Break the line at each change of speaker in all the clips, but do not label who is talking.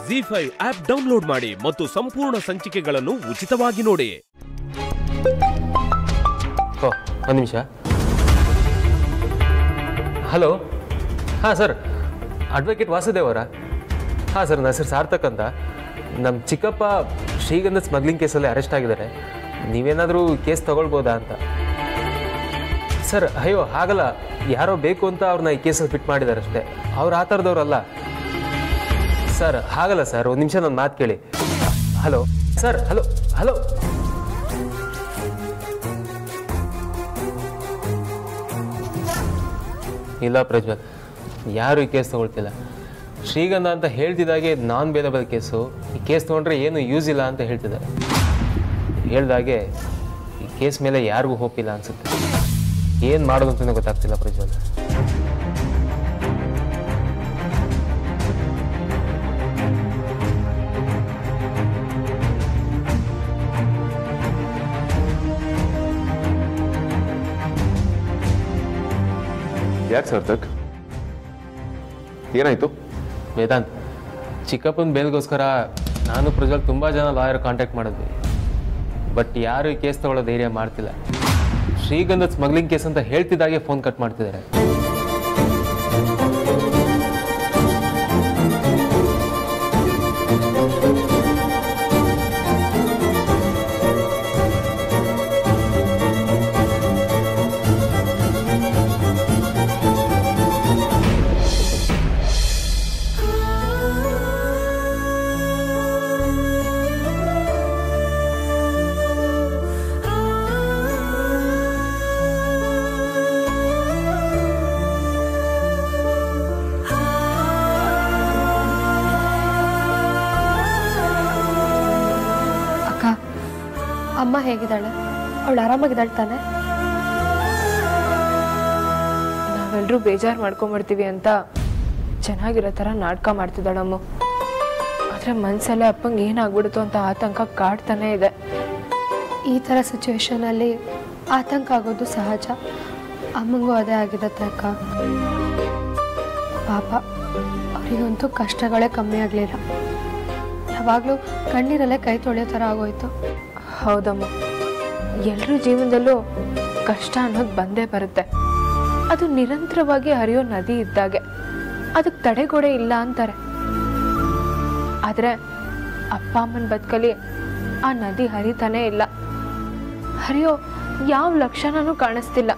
G five app download ಮಾಡಿ ಮತ್ತು ಸಂಪೂರ್ಣ ಸಂಚಿಕೆಗಳನ್ನು ಉಚಿತವಾಗಿ ನೋಡಿ
ಓ ಒಂದು ನಿಮಿಷ ಹಲೋ ಹಾಂ ಸರ್ ಅಡ್ವೊಕೇಟ್ ವಾಸುದೇವ್ ಅವರಾ ಹಾಂ ಸರ್ ನನ್ನ ಹೆಸರು ಸಾರ್ಥಕ್ ಅಂತ ನಮ್ಮ ಚಿಕ್ಕಪ್ಪ ಶ್ರೀಗಂಧ ಸ್ಮಗ್ಲಿಂಗ್ ಕೇಸಲ್ಲಿ ಅರೆಸ್ಟ್ ಆಗಿದ್ದಾರೆ ನೀವೇನಾದರೂ ಕೇಸ್ ತಗೊಳ್ಬೋದಾ ಅಂತ ಸರ್ ಅಯ್ಯೋ ಹಾಗಲ್ಲ ಯಾರೋ ಬೇಕು ಅಂತ ಅವ್ರನ್ನ ಈ ಕೇಸಲ್ಲಿ ಫಿಟ್ ಮಾಡಿದ್ದಾರೆ ಅಷ್ಟೇ ಅವ್ರು ಆ ಥರದವ್ರಲ್ಲ ಸರ್ ಹಾಗಲ್ಲ ಸರ್ ಒಂದು ನಿಮಿಷ ನನ್ನ ಮಾತು ಕೇಳಿ ಹಲೋ ಸರ್ ಹಲೋ ಹಲೋ ಇಲ್ಲ ಪ್ರಜ್ವಲ್ ಯಾರು ಈ ಕೇಸ್ ತಗೊಳ್ತಿಲ್ಲ ಶ್ರೀಗಂಧ ಅಂತ ಹೇಳ್ತಿದ್ದಾಗೆ ನಾನ್ ಬೇಲೆಬಲ್ ಕೇಸು ಈ ಕೇಸ್ ತೊಗೊಂಡ್ರೆ ಏನು ಯೂಸ್ ಇಲ್ಲ ಅಂತ ಹೇಳ್ತಿದ್ದಾರೆ ಹೇಳ್ದಾಗೆ ಈ ಕೇಸ್ ಮೇಲೆ ಯಾರಿಗೂ ಹೋಪ್ ಇಲ್ಲ ಅನ್ಸುತ್ತೆ ಏನು ಮಾಡೋದು ಅಂತಲೇ ಗೊತ್ತಾಗ್ತಿಲ್ಲ ಪ್ರಜ್ವಲ್
ಯಾಕೆ ಸಾರ್ಥಕ್ ಏನಾಯ್ತು
ವೇದಾಂತ್ ಚಿಕ್ಕಪ್ಪನ ಬೇಲ್ಗೋಸ್ಕರ ನಾನು ಪ್ರಜ್ವಲ್ ತುಂಬ ಜನ ಲಾಯರ್ ಕಾಂಟ್ಯಾಕ್ಟ್ ಮಾಡಿದ್ವಿ ಬಟ್ ಯಾರು ಈ ಕೇಸ್ ತಗೊಳ್ಳೋ ಧೈರ್ಯ ಮಾಡ್ತಿಲ್ಲ ಶ್ರೀಗಂಧದ ಸ್ಮಗ್ಲಿಂಗ್ ಕೇಸ್ ಅಂತ ಹೇಳ್ತಿದ್ದಾಗೆ ಫೋನ್ ಕಟ್ ಮಾಡ್ತಿದ್ದಾರೆ
ಅಕ್ಕ ಅಮ್ಮ ಹೇಗಿದ್ದಾಳೆ ಅವಳು ಆರಾಮಾಗಿದ್ದಾಳೆ ತಾನೆ
ನಾವೆಲ್ಲರೂ ಬೇಜಾರು ಮಾಡ್ಕೊಂಬಿಡ್ತೀವಿ ಅಂತ ಚೆನ್ನಾಗಿರೋ ಥರ ನಾಟಕ ಮಾಡ್ತಿದ್ದಾಳಮ್ಮ ಆದರೆ ಮನಸ್ಸಲ್ಲೇ ಅಪ್ಪಂಗೆ ಏನಾಗ್ಬಿಡುತ್ತೋ ಅಂತ ಆತಂಕ ಕಾಡ್ತಾನೆ ಇದೆ
ಈ ಥರ ಸಿಚುವೇಶನಲ್ಲಿ ಆತಂಕ ಆಗೋದು ಸಹಜ ಅಮ್ಮಂಗೂ ಅದೇ ಆಗಿದತ್ತೆ ಅಕ್ಕ ಪಾಪ ಅವರಿಗಂತೂ ಕಷ್ಟಗಳೇ ಕಮ್ಮಿ ಆಗಲಿಲ್ಲ ಯಾವಾಗಲೂ ಕಣ್ಣೀರಲ್ಲೇ ಕೈ ತೊಳೆಯೋ ಥರ ಆಗೋಯ್ತು
ಹೌದಮ್ಮ ಎಲ್ಲರ ಜೀವನದಲ್ಲೂ ಕಷ್ಟ ಅನ್ನೋದು ಬಂದೇ ಬರುತ್ತೆ ಅದು ನಿರಂತರವಾಗಿ ಹರಿಯೋ ನದಿ ಇದ್ದಾಗೆ ಅದಕ್ಕೆ ತಡೆಗೋಡೆ ಇಲ್ಲ ಅಂತಾರೆ ಆದರೆ ಅಪ್ಪ ಅಮ್ಮನ ಬದುಕಲ್ಲಿ ಆ ನದಿ ಹರಿತಾನೇ ಇಲ್ಲ ಹರಿಯೋ ಯಾವ ಲಕ್ಷಣನೂ ಕಾಣಿಸ್ತಿಲ್ಲ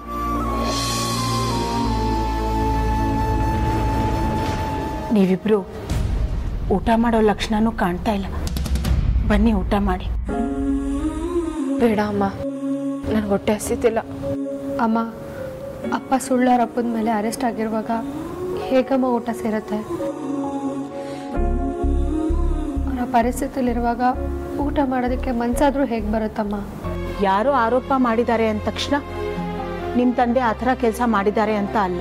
ನೀವಿಬ್ರು ಊಟ ಮಾಡೋ ಲಕ್ಷಣನೂ ಕಾಣ್ತಾ ಇಲ್ಲ ಬನ್ನಿ ಊಟ ಮಾಡಿ
ಬೇಡ ಅಮ್ಮ ನನಗೆ ಹೊಟ್ಟೆ ಹಸಿತಿಲ್ಲ
ಅಮ್ಮ ಅಪ್ಪ ಸುಳ್ಳಾರಪ್ಪದ ಮೇಲೆ ಅರೆಸ್ಟ್ ಆಗಿರುವಾಗ ಹೇಗಮ್ಮ ಊಟ ಸೇರುತ್ತೆ ಅವರ ಪರಿಸ್ಥಿತಿಲಿರುವಾಗ ಊಟ ಮಾಡೋದಕ್ಕೆ ಮನ್ಸಾದ್ರೂ ಹೇಗೆ ಬರುತ್ತಮ್ಮ
ಯಾರೋ ಆರೋಪ ಮಾಡಿದ್ದಾರೆ ಅಂದ ತಕ್ಷಣ ನಿಮ್ಮ ತಂದೆ ಆ ಥರ ಕೆಲಸ ಮಾಡಿದ್ದಾರೆ ಅಂತ ಅಲ್ಲ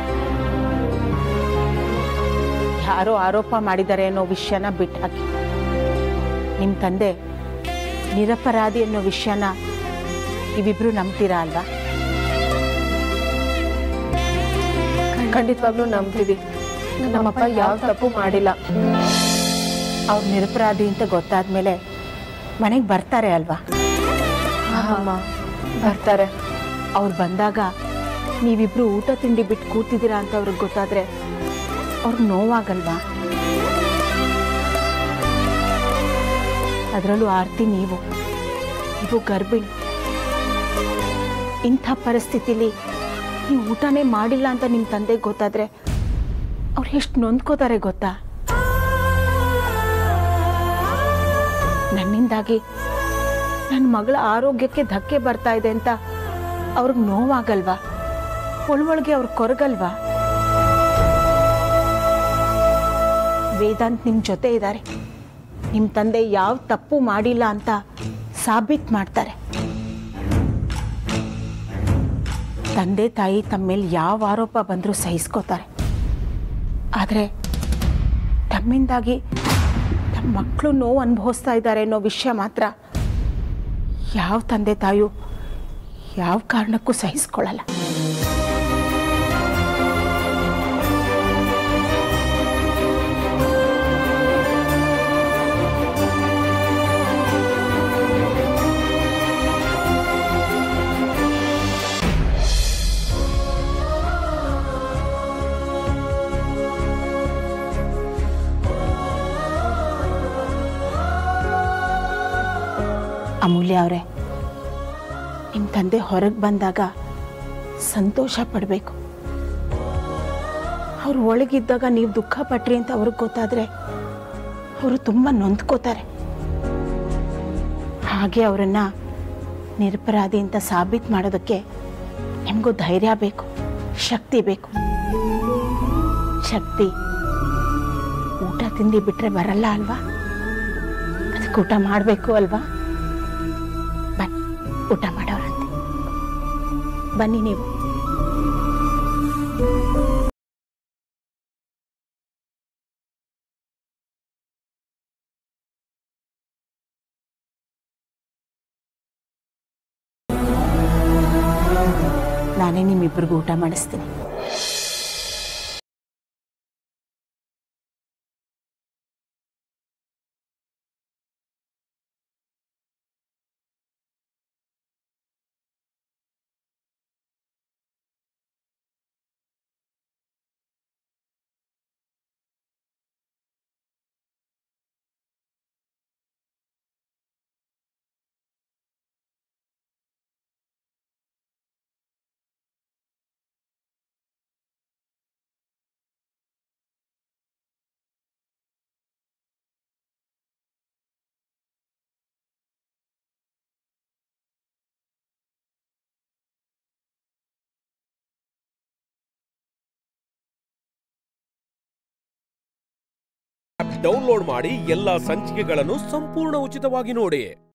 ಯಾರೋ ಆರೋಪ ಮಾಡಿದ್ದಾರೆ ಅನ್ನೋ ವಿಷಯನ ಬಿಟ್ಟು ಹಾಕಿ ನಿಮ್ಮ ತಂದೆ ನಿರಪರಾಧಿ ಅನ್ನೋ ವಿಷಯನ ನೀವಿಬ್ರು ನಂಬ್ತೀರಾ ಅಲ್ವಾ
ಖಂಡಿತವಾಗ್ಲೂ ನಂಬ್ತೀವಿ ನಮ್ಮಪ್ಪ ಯಾವ ತಪ್ಪು ಮಾಡಿಲ್ಲ
ಅವ್ರು ನಿರಪರಾಧಿ ಅಂತ ಗೊತ್ತಾದ್ಮೇಲೆ ಮನೆಗೆ ಬರ್ತಾರೆ ಅಲ್ವಾ
ಅಮ್ಮ ಬರ್ತಾರೆ
ಅವ್ರು ಬಂದಾಗ ನೀವಿಬ್ರು ಊಟ ತಿಂಡಿ ಬಿಟ್ಟು ಕೂತಿದ್ದೀರಾ ಅಂತ ಅವ್ರಿಗೆ ಗೊತ್ತಾದ್ರೆ ಅವ್ರಿಗೆ ನೋವಾಗಲ್ವಾ ಅದರಲ್ಲೂ ಆರ್ತಿ ನೀವು ನೀವು ಗರ್ಭಿಣಿ ಇಂಥ ಪರಿಸ್ಥಿತಿಲಿ ನೀವು ಊಟನೇ ಮಾಡಿಲ್ಲ ಅಂತ ನಿಮ್ಮ ತಂದೆಗೆ ಗೊತ್ತಾದ್ರೆ ಅವ್ರು ಎಷ್ಟು ನೊಂದ್ಕೋತಾರೆ ಗೊತ್ತಾ ನನ್ನಿಂದಾಗಿ ನನ್ನ ಮಗಳ ಆರೋಗ್ಯಕ್ಕೆ ಧಕ್ಕೆ ಬರ್ತಾ ಇದೆ ಅಂತ ಅವ್ರಿಗೆ ನೋವಾಗಲ್ವಾ ಒಳೊಳಗೆ ಅವ್ರು ಕೊರಗಲ್ವಾ ವೇದಾಂತ್ ನಿಮ್ಮ ಜೊತೆ ಇದ್ದಾರೆ ನಿಮ್ಮ ತಂದೆ ಯಾವ ತಪ್ಪು ಮಾಡಿಲ್ಲ ಅಂತ ಸಾಬೀತು ಮಾಡ್ತಾರೆ ತಂದೆ ತಾಯಿ ತಮ್ಮ ಮೇಲೆ ಯಾವ ಆರೋಪ ಬಂದರೂ ಸಹಿಸ್ಕೋತಾರೆ ಆದರೆ ತಮ್ಮಿಂದಾಗಿ ತಮ್ಮ ಮಕ್ಕಳು ನೋವು ಅನುಭವಿಸ್ತಾ ಇದ್ದಾರೆ ಅನ್ನೋ ವಿಷಯ ಮಾತ್ರ ಯಾವ ತಂದೆ ತಾಯಿಯು ಯಾವ ಕಾರಣಕ್ಕೂ ಸಹಿಸ್ಕೊಳ್ಳಲ್ಲ ಅಮೂಲ್ಯ ಅವರೇ ನಿಮ್ಮ ತಂದೆ ಹೊರಗೆ ಬಂದಾಗ ಸಂತೋಷ ಪಡಬೇಕು ಅವ್ರು ಒಳಗಿದ್ದಾಗ ನೀವು ದುಃಖ ಪಟ್ರಿ ಅಂತ ಅವ್ರಿಗೆ ಗೊತ್ತಾದರೆ ಅವರು ತುಂಬ ನೊಂದ್ಕೋತಾರೆ ಹಾಗೆ ಅವರನ್ನು ನಿರಪರಾಧಿ ಅಂತ ಸಾಬೀತು ಮಾಡೋದಕ್ಕೆ ನಿಮಗೂ ಧೈರ್ಯ ಬೇಕು ಶಕ್ತಿ ಬೇಕು ಶಕ್ತಿ ಊಟ ತಿಂಡಿ ಬಿಟ್ಟರೆ ಬರಲ್ಲ ಅಲ್ವಾ ಅದಕ್ಕೆ ಊಟ ಮಾಡಬೇಕು ಅಲ್ವಾ ಬನ್ನಿ ಊಟ ಮಾಡೋರಂತೆ ಬನ್ನಿ ನೀವು ನಾನೇ ನಿಮ್ಮಿಬ್ಬರಿಗೂ ಊಟ ಮಾಡಿಸ್ತೀನಿ
ಡೌನ್ಲೋಡ್ ಮಾಡಿ ಎಲ್ಲಾ ಸಂಚಿಕೆಗಳನ್ನು ಸಂಪೂರ್ಣ ಉಚಿತವಾಗಿ ನೋಡಿ